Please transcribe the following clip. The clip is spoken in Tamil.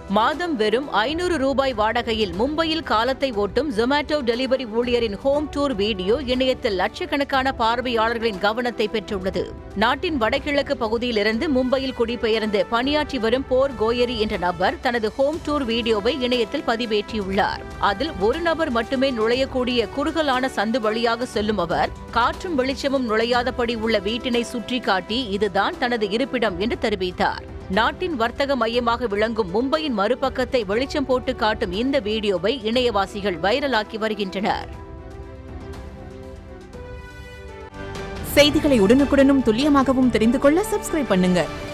மாதம் வெறும் ஐநூறு ரூபாய் வாடகையில் மும்பையில் காலத்தை ஓட்டும் ஜொமேட்டோ டெலிவரி ஊழியரின் ஹோம் டூர் வீடியோ இணையத்தில் லட்சக்கணக்கான பார்வையாளர்களின் கவனத்தை பெற்றுள்ளது நாட்டின் வடகிழக்கு பகுதியிலிருந்து மும்பையில் குடிபெயர்ந்து பணியாற்றி வரும் போர் கோயரி என்ற நபர் தனது ஹோம் டூர் வீடியோவை இணையத்தில் பதிவேற்றியுள்ளார் அதில் ஒரு நபர் மட்டுமே நுழையக்கூடிய குறுகலான சந்து வழியாக செல்லும் அவர் காற்றும் வெளிச்சமும் நுழையாதபடி உள்ள வீட்டினை சுற்றி காட்டி இதுதான் தனது இருப்பிடம் என்று தெரிவித்தார் நாட்டின் வர்த்தக மையமாக விளங்கும் மும்பையின் மறுபக்கத்தை வெளிச்சம் போட்டு காட்டும் இந்த வீடியோவை இணையவாசிகள் வைரலாக்கி வருகின்றனர் செய்திகளை உடனுக்குடனும் துல்லியமாகவும் தெரிந்து கொள்ள சப்ஸ்கிரைப் பண்ணுங்க